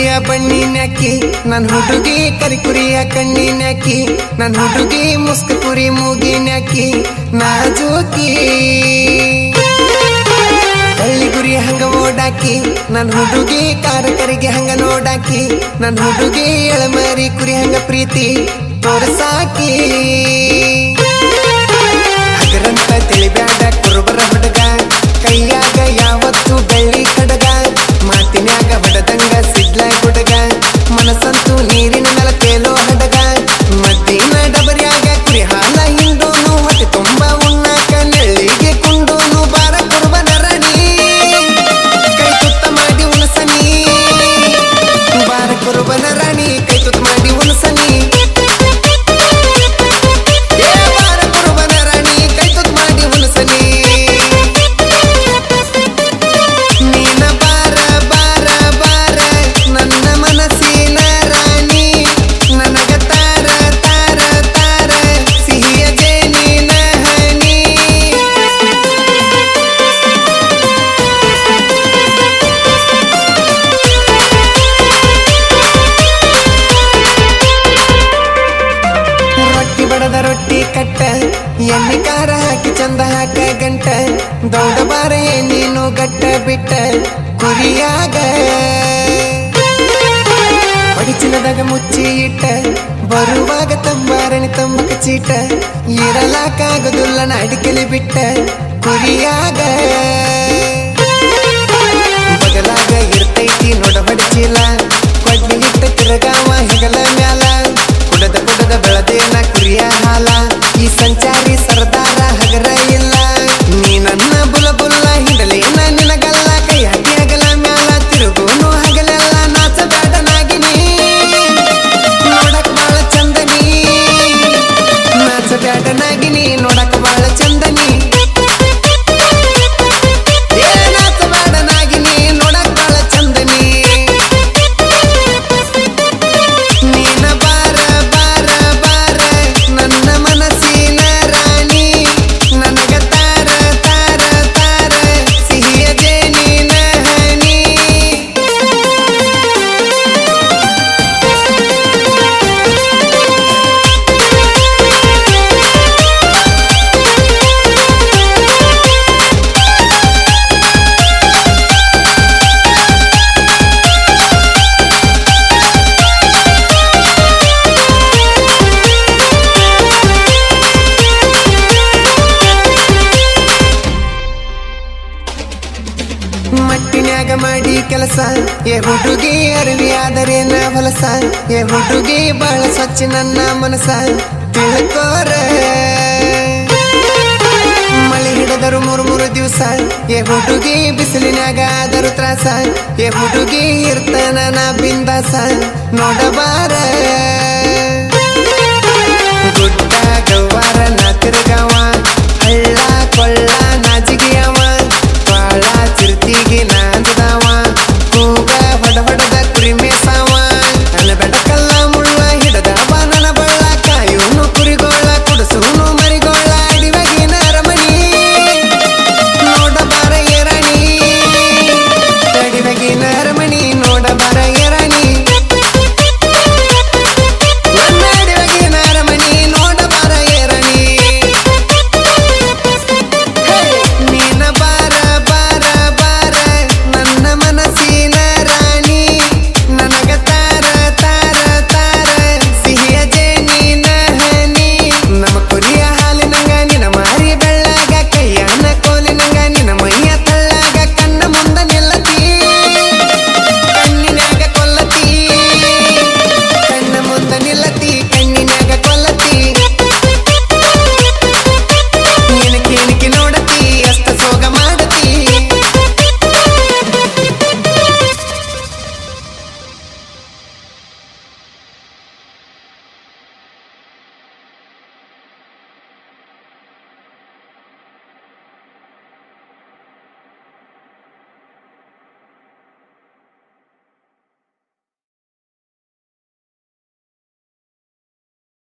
ಕುರಿಯ ಬಣ್ಣಿನ್ಯಾಕಿ ನನ್ ಹುಡುಗಿ ಕರಿಕುರಿಯ ಕಣ್ಣಿನ್ಯಾಕಿ ನನ್ ಹುಡುಗಿ ಮುಸ್ಕ ಕುರಿ ಮೂಗಿನ್ಯಾಕಿ ನಾಜೂಕಿ ಹಳ್ಳಿ ಗುರಿ ಹಂಗ ಓಡಾಕಿ ನನ್ ಹುಡುಗಿ ಕಾರ ಕರಿಗೆ ಹಂಗ ನೋಡಾಕಿ ನನ್ ಹುಡುಗಿ ಎಳಮರಿ ಕುರಿ ಹಂಗ ಪ್ರೀತಿ ತೋರಸಾಕಿ ಹಗರಂತ ತಿಳಿಬ್ಯಾಡ ಕುರುಬರ ಹುಡುಗ ಕೈಯಾಗ ಯಾವತ್ತು ಬೆಳ್ಳಿ ಕಡಗ ಮಾತಿನ್ಯಾಗ ಹೊಡೆದಂಗ ಸಿಡ್ಲ ಗುಡಗ ಮನಸ್ಸಂತೂ ನೀರಿನ ಮೇಲ ತೇಲೋ ಹಡಗ ಮದ್ದಿನ ಡಬರ್ಯಾಗ ಕುರಿ ಹಾಲ ಹಿಂಡೋನು ಹೊಟ್ಟೆ ತುಂಬ ಉಣ್ಣಾಕ ನೆಳ್ಳಿಗೆ ಕುಂಡೋನು ಬಾರ ಕುರುಬನ ರಾಣಿ ಕೈ ತುತ್ತ ಮಾಡಿ ಉಣಸನಿ ಬಾರ ಕುರುಬನ ರಾಣಿ ಕೈ ತುತ್ತ ಮಾಡಿ ಉಣಸನಿ ಏ ಬಾರ ಕುರುಬನ ರಾಣಿ ಕೈ ತುತ್ತ ಮಾಡಿ ಉಣಸನಿ ನೀನ ಬಾರ ಬಾರ ಬಾರ ನನ್ನ ಮನಸ್ಸಿನ ರಾಣಿ ನನಗ ತಾರ ತಾರ ತಾರ ಸಿಹಿಯ ಜೇನಿನ ಹನಿ ರೊಟ್ಟಿ ಬಡದ ರೊಟ್ಟಿ ಕಟ್ಟ ಎಣ್ಣೆ ಖಾರ ಹಾಕಿ ಚಂದ ಹಾಕ ಗಂಟ ದೌಡ ಬಾರೆ ನೀನು ಗಟ್ಟ ಬಿಟ್ಟ ಕುರಿಯಾಗ ಚಿನ್ನದಾಗ ಮುಚ್ಚಿ ಇಟ್ಟ ಬರುವಾಗ ತಂಬಾರಣಿ ತಂಬಕ ಚೀಟ ಇರಲಾಕಾಗದುಲ್ಲ ನಾಡಿಕೆಲಿ ಬಿಟ್ಟ ಕುರಿಯಾಗ ಬಗಲಾಗ ಇರ್ತೈತಿ ನೋಡ ಹೊಡಚಿಲ್ಲ ಕೊಡ್ಲಿ ಹಿಟ್ಟ ತಿರುಗಾವ ಹೆಗಲ ಮ್ಯಾಲ ಕುಡದ ಕುಡದ ಬೆಳದೇನ ಕುರಿಯ ಹಾಲ ಈ ಸಂಚಾರಿ ಸರ್ದಾರ ಹಗರ ಇಲ್ಲ ನೀ ನನ್ನ ಬುಲ ಬುಲ್ಲ ಹಿಂಡಲೇನ ನಿನಗಲ್ಲ ಕೈ ಹಾಕಿ ಹಗಲ ಮ್ಯಾಲ ತಿರುಗೋನು ಹಗಲೆಲ್ಲ ನಾಚ ಬ್ಯಾಡ ನಾಗಿನಿ ನೋಡಕ್ ಬಾಳ ಚಂದನಿ ನಾಚ ಬ್ಯಾಡ ನಾಗಿನಿ ನೋಡಕ್ ಬಾಳ ಚಂದನಿ ಏ ನಾಚ ಬ್ಯಾಡ ನಾಗಿನಿ ನೋಡಕ್ ಬಾಳ ಚಂದನಿ ನೀನ ಬಾರ ಬಾರ ಬಾರ ನನ್ನ ಮನಸ್ಸಿನ ರಾಣಿ ನನಗ ತಾರ ತಾರ ತಾರ ಸಿಹಿಯ ಜೇನಿನ ಹನಿ ಮಟ್ಟಿನ್ಯಾಗ ಮಾಡಿ ಕೆಲಸ ಏ ಹುಡುಗಿ ಅರವಿ ಆದರೇನ ಹೊಲಸ ಏ ಹುಡುಗಿ ಬಹಳ ಸ್ವಚ್ಛ ನನ್ನ ಮನಸ ತಿಳ್ಕೋರ ಮಳೆ ಹಿಡಿದರು ಮೂರು ಮೂರು ದಿವಸ ಏ ಹುಡುಗಿ ಬಿಸಿಲಿನ್ಯಾಗ ಆದರು ತ್ರಾಸ ಏ ಹುಡುಗಿ ಇರ್ತಾನ ನಾ ಬಿಂದಾಸ ನೋಡಬಾರ ಗುಡ್ಡ ಗವ್ವಾರ ನಾ ತಿರುಗಾವ ಹಳ್ಳ ಕೊಳ್ಳ ನಾಚಿಗೆಯವ ಬಾಳ ಚಿರ್ತಿಗೆ ನಾಂದದವ